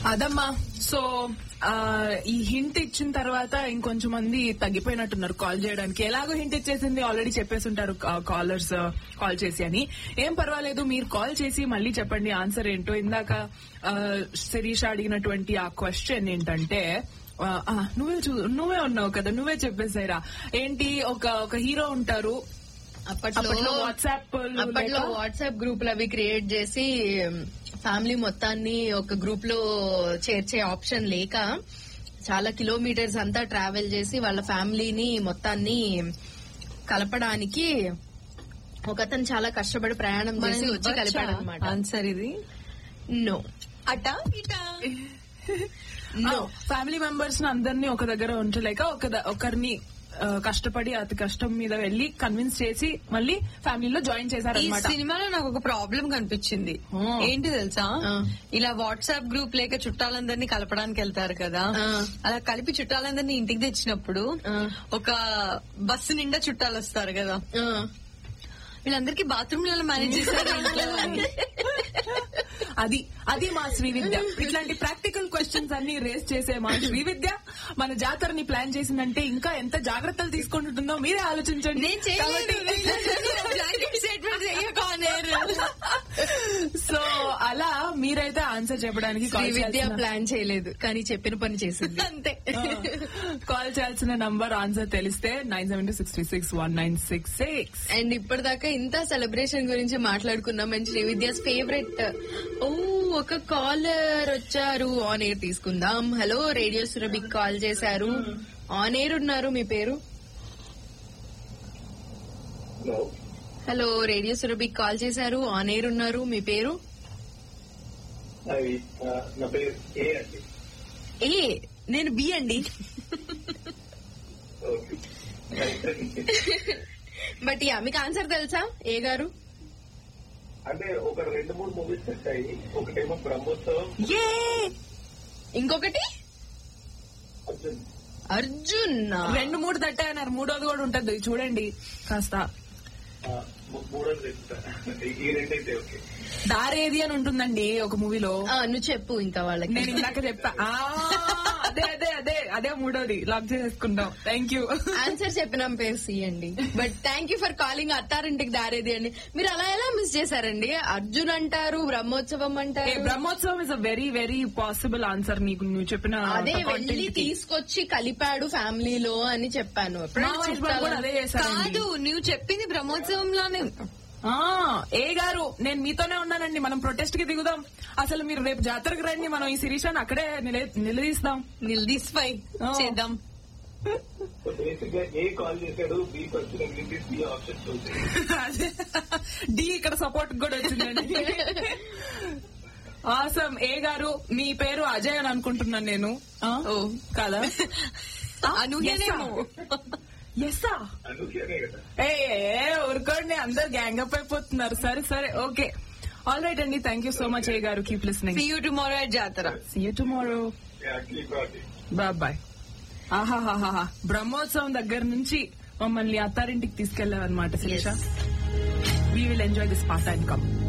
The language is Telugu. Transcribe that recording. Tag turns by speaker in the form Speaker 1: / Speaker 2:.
Speaker 1: అదమ్మా సో ఆ, ఈ హింట్ ఇచ్చిన తర్వాత ఇంకొంచెం మంది తగ్గిపోయినట్టున్నారు కాల్ చేయడానికి ఎలాగో హింట్ ఇచ్చేసింది ఆల్రెడీ చెప్పేసి ఉంటారు కాలర్స్ కాల్ చేసి అని ఏం పర్వాలేదు మీరు కాల్ చేసి మళ్ళీ చెప్పండి ఆన్సర్ ఏంటో ఇందాక ఆ, శిరీష అడిగినటువంటి ఆ క్వశ్చన్ ఏంటంటే ఆ, ఆ, నువ్వే చూ నువ్వే ఉన్నావు కదా నువ్వే చెప్పేసాయిరా ఏంటి ఒక ఒక హీరో ఉంటారు అప్పట్లో
Speaker 2: అప్పట్లో
Speaker 1: వాట్సాప్
Speaker 2: అప్పట్లో వాట్సాప్ గ్రూపులు అవి క్రియేట్ చేసి ఫ్యామిలీ మొత్తాన్ని ఒక గ్రూప్ లో చేర్చే ఆప్షన్ లేక చాలా కిలోమీటర్స్ అంతా ట్రావెల్ చేసి వాళ్ళ ఫ్యామిలీని మొత్తాన్ని కలపడానికి ఒకతను చాలా కష్టపడి ప్రయాణం చేసి వచ్చి కలిపాడు అనమాట
Speaker 3: ఆన్సర్ ఇది
Speaker 2: నో
Speaker 3: అట ఇట
Speaker 2: నో
Speaker 1: ఫ్యామిలీ మెంబర్స్ ని అందరినీ ఒక దగ్గర ఉంచలేక ఒక ద- ఒకరిని ఆ, కష్టపడి అతి కష్టం మీద వెళ్లి కన్విన్స్ చేసి మళ్ళీ ఫ్యామిలీలో జాయిన్
Speaker 3: ఈ
Speaker 1: చేశారనమాట
Speaker 3: సినిమాలో నాకు ఒక ప్రాబ్లం కనిపించింది
Speaker 1: ఆ.
Speaker 3: ఏంటి తెలుసా
Speaker 2: ఆ.
Speaker 3: ఇలా వాట్సాప్ గ్రూప్ లేక చుట్టాలందరినీ కలపడానికి వెళ్తారు కదా
Speaker 2: ఆ.
Speaker 3: అలా కలిపి చుట్టాలందరినీ ఇంటికి తెచ్చినప్పుడు
Speaker 2: ఆ.
Speaker 3: ఒక బస్సు నిండా చుట్టాలు వస్తారు కదా వీళ్ళందరికీ బాత్రూమ్ లలో మేనేజ్ చేశారు ఇంట్లో అని.
Speaker 1: అది అది మా శ్రీ విద్య ఇట్లాంటి ప్రాక్టికల్ క్వశ్చన్స్ అన్ని రేస్ చేసే మా శ్రీ విద్య మన జాతరని ప్లాన్ చేసిందంటే ఇంకా ఎంత జాగ్రత్తలు తీసుకుంటుందో మీరే ఆలోచించండి
Speaker 3: నేను చేయలేదు
Speaker 1: కాబట్టి-
Speaker 3: బ్లాంకెట్ స్టేట్మెంట్ చెయ్యకు on air.
Speaker 1: సో అలా మీరైతే ఆన్సర్ చెప్పడానికి
Speaker 2: శ్రీ
Speaker 1: కాల్
Speaker 2: విద్య
Speaker 1: చేయాల్సిన-
Speaker 2: ప్లాన్ చేయలేదు కానీ చెప్పిన పని చేసింది
Speaker 3: అంతే
Speaker 1: కాల్ చేయాల్సిన నంబర్ ఆన్సర్ తెలిస్తే nine seven two six three six one nine six six
Speaker 2: and ఇప్పటిదాకా ఇంత సెలబ్రేషన్ గురించి మాట్లాడుకున్నాం అండ్ శ్రీ విద్యాస్ ఫేవరెట్ ఓ ఒక కాలర్ వచ్చారు ఆన్ ఎయిర్ తీసుకుందాం హలో రేడియో సురభికి కాల్ చేశారు ఆన్ ఎయిర్ ఉన్నారు మీ పేరు
Speaker 4: హలో
Speaker 2: హలో రేడియో సురభికి కాల్ చేశారు ఆన్ ఎయిర్ ఉన్నారు మీ పేరు
Speaker 4: అది ఆ, నా పేరు ఏ అండి
Speaker 2: ఏ నేను బి అండి
Speaker 4: ఓకే
Speaker 2: బట్ యా మీకు ఆన్సర్ తెలుసా ఏ గారు
Speaker 4: అంటే ఒక రెండు మూడు మూవీస్ వచ్చాయి ఒకటేమో బ్రహ్మోత్సవం
Speaker 2: ఏ ఇంకొకటి
Speaker 4: అర్జున్
Speaker 2: అర్జున్
Speaker 1: రెండు మూడు తట్టాయన్నారు మూడోది కూడా ఉంటది చూడండి కాస్త
Speaker 4: ఆ, ము- మూడోది చెప్తా ఈ రెండైతే ఓకే
Speaker 1: దారేది అని ఉంటుందండి ఒక మూవీలో
Speaker 2: ఆ, నువ్వు చెప్పు ఇంకా వాళ్ళకి
Speaker 1: నేను ఇందాక చెప్పా ఆ, అదే అదే అదే అదే మూడోది లాక్ చేసేసుకుందాం థ్యాంక్ యూ
Speaker 2: ఆన్సర్ చెప్పిన పేరు సి అండి but thank you for calling Attarintiki Daredi అండి మీరు అలా ఎలా మిస్ చేశారండి అర్జున్ అంటారు బ్రహ్మోత్సవం అంటారు
Speaker 1: Brahmotsavam is a very very possible answer నీకు నువ్వు చెప్పిన
Speaker 2: అదే
Speaker 1: content
Speaker 2: వెళ్ళి
Speaker 1: కి.
Speaker 2: తీసుకొచ్చి కలిపాడు ఫ్యామిలీలో అని చెప్పాను ఎప్పుడైనా
Speaker 1: మా వైఫ్
Speaker 2: చుట్టాలు-
Speaker 1: కూడా అదే చేశారండి
Speaker 3: కాదు నువ్వు చెప్పింది బ్రహ్మోత్సవంలోనే
Speaker 1: ఆ, ఏ గారు నేను మీతోనే ఉన్నానండి మనం ప్రొటెస్ట్ కి దిగుదాం అసలు మీరు రేపు జాతరకు రండి మనం ఈ శిరీషాన్ని అక్కడే నిల- నిలదీస్తాం
Speaker 3: నిలదీసిపై
Speaker 1: ఆ.
Speaker 3: చేద్దాం
Speaker 4: సో బేసిక్ గా ఏ కాల్ చేశాడు బి వచ్చిన గ్రీన్ టీ ఆప్షన్స్ వచ్చాయి
Speaker 1: డి ఇక్కడ సపోర్ట్ కూడా వచ్చిందండి ఆసం ఏ గారు మీ పేరు అజయ్ అని అనుకుంటున్నాను నేను ఆ?
Speaker 2: ఓ.
Speaker 1: కాదా
Speaker 3: అనుగేనేమో
Speaker 1: ఎస్సా
Speaker 4: అందుకేనే కదా
Speaker 1: ఏ ఏ, ఊరుకోండి అందరు గ్యాంగ్ అప్ అయిపోతున్నారు సరే సరే ఓకే ఆల్ రైట్ అండి thank you so much A garu keep listening
Speaker 3: see you tomorrow at జాతర
Speaker 1: see you tomorrow
Speaker 4: actually brought it
Speaker 1: bye bye ఆహాహాహా బ్రహ్మోత్సవం దగ్గర నుంచి మమ్మల్ని అత్తారింటికి తీసుకెళ్లారనమాట Sirisha we will enjoy this part and come